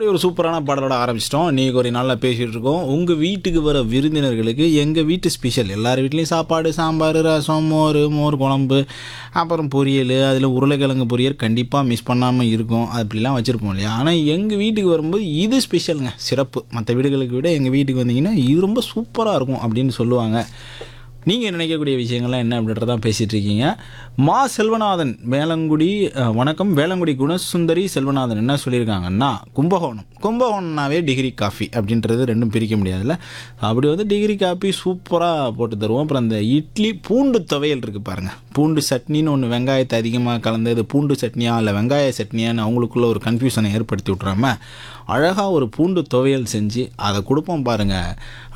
ஒரு சூப்பரான பாடலோட ஆரம்பிச்சிட்டோம் இன்றைக்கி ஒரு நாளில் பேசிகிட்டு இருக்கோம் உங்கள் வீட்டுக்கு வர விருந்தினர்களுக்கு எங்கள் வீட்டு ஸ்பெஷல் எல்லார் வீட்லேயும் சாப்பாடு சாம்பார் ரசம் மோர் மோர் குழம்பு அப்புறம் பொரியல் அதில் உருளைக்கிழங்கு பொரியல் கண்டிப்பாக மிஸ் பண்ணாமல் இருக்கும் அப்படிலாம் வச்சுருப்போம் இல்லையா ஆனால் எங்கள் வீட்டுக்கு வரும்போது இது ஸ்பெஷலுங்க சிறப்பு மற்ற வீடுகளுக்கு விட எங்கள் வீட்டுக்கு வந்தீங்கன்னா இது ரொம்ப சூப்பராக இருக்கும் அப்படின்னு சொல்லுவாங்க நீங்கள் நினைக்கக்கூடிய விஷயங்கள்லாம் என்ன அப்படின்றதான் பேசிகிட்டு இருக்கீங்க மா செல்வநாதன் வேளங்குடி அஹ், வணக்கம் வேளங்குடி குணசுந்தரி செல்வநாதன் என்ன சொல்லியிருக்காங்கன்னா கும்பகோணம் கும்பகோணம்னாவே டிகிரி காஃபி அப்படின்றது ரெண்டும் பிரிக்க முடியாதுல்ல அப்படி வந்து டிகிரி காஃபி சூப்பராக போட்டு தருவோம் அப்புறம் அந்த இட்லி பூண்டு துவையல் இருக்குது பாருங்கள் பூண்டு சட்னின்னு ஒன்று வெங்காயத்தை அதிகமாக கலந்தது பூண்டு சட்னியா இல்லை வெங்காய சட்னியான்னு அவங்களுக்குள்ள ஒரு கன்ஃபியூஷனை ஏற்படுத்தி விட்றாம அழகாக ஒரு பூண்டு துவையல் செஞ்சு அதை கொடுப்போம் பாருங்கள்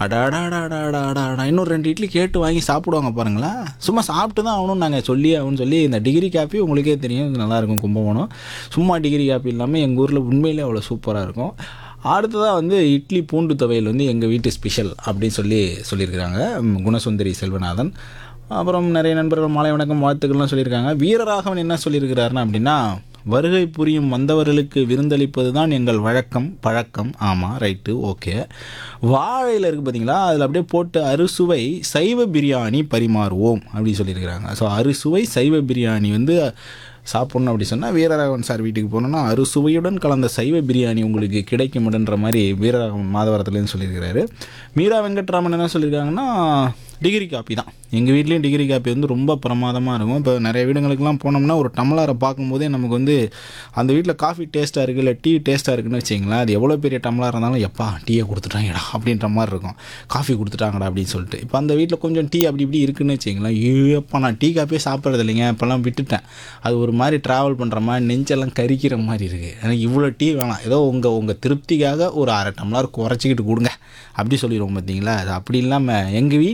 அடாடாடாடாடாடா இன்னும் ரெண்டு இட்லி கேட்டு வாங்கி சாப்பிடுவாங்க பாருங்களேன் சும்மா சாப்பிட்டு தான் ஆகணும் நாங்கள் சொல்லி ஆகணும்னு சொல்லி இந்த டிகிரி காப்பி உங்களுக்கே தெரியும் இது நல்லாயிருக்கும் கும்பகோணம் சும்மா டிகிரி காப்பி இல்லாமல் எங்கள் ஊரில் உண்மையிலே அவ்வளோ சூப்பராக இருக்கும் அடுத்ததாக வந்து இட்லி பூண்டு துவையல் வந்து எங்கள் வீட்டு ஸ்பெஷல் அப்படின்னு சொல்லி சொல்லியிருக்கிறாங்க ம், குணசுந்தரி செல்வநாதன் அப்புறம் நிறைய நண்பர்கள் மாலை வணக்கம் வாழ்த்துக்கள்லாம் சொல்லியிருக்காங்க வீரராகவன் என்ன சொல்லியிருக்கிறாருன்னா அப்படின்னா வருகை புரியும் வந்தவர்களுக்கு விருந்தளிப்பது தான் எங்கள் வழக்கம் பழக்கம் ஆமாம் ரைட்டு ஓகே வாழையில் இருக்குது பார்த்தீங்களா அதில் அப்படியே போட்டு அறுசுவை சைவ பிரியாணி பரிமாறுவோம் அப்படின்னு சொல்லியிருக்கிறாங்க ஸோ அறுசுவை சைவ பிரியாணி வந்து சாப்பிட்ணும் அப்படி சொன்னால் வீரராகவன் சார் வீட்டுக்கு போனோன்னா அறுசுவையுடன் கலந்த சைவ பிரியாணி உங்களுக்கு கிடைக்கும்ன்ற மாதிரி வீரராகவன் மாதவரத்துலேருந்து சொல்லியிருக்கிறாரு மீரா வெங்கட்ராமன் என்ன சொல்லியிருக்காங்கன்னா டிகிரி காப்பி தான் எங்கள் வீட்லேயும் டிகிரி காப்பி வந்து ரொம்ப பிரமாதமாக இருக்கும் இப்போ நிறைய வீடுங்களுக்கெல்லாம் போனோம்னா ஒரு டம்ளரை பார்க்கும்போதே நமக்கு வந்து அந்த வீட்டில் காஃபி டேஸ்ட்டாக இருக்குது இல்லை டீ டேஸ்ட்டாக இருக்குன்னு வச்சிங்களேன் அது எவ்வளோ பெரிய டம்ளராக இருந்தாலும் எப்பா டீயை கொடுத்துட்டாங்கடா அப்படின்ற மாதிரி இருக்கும் காஃபி கொடுத்துட்டாங்கடா அப்படின்னு சொல்லிட்டு இப்போ அந்த வீட்டில் கொஞ்சம் டீ அப்படி இப்படி இருக்குன்னு வச்சிங்களேன் ஏப்பா நான் டீ காப்பியே சாப்பிட்றது இல்லைங்க இப்போல்லாம் விட்டுட்டேன் அது ஒரு மாதிரி ட்ராவல் பண்ணுற மாதிரி நெஞ்செல்லாம் கரிக்கிற மாதிரி இருக்குது எனக்கு இவ்வளோ டீ வேணாம் ஏதோ உங்கள் உங்கள் திருப்திக்காக ஒரு அரை டம்ளர் குறைச்சிக்கிட்டு கொடுங்க அப்படி சொல்லிடுவோம் பார்த்தீங்களா அது அப்படி இல்லாமல் எங்கள் வீட்டு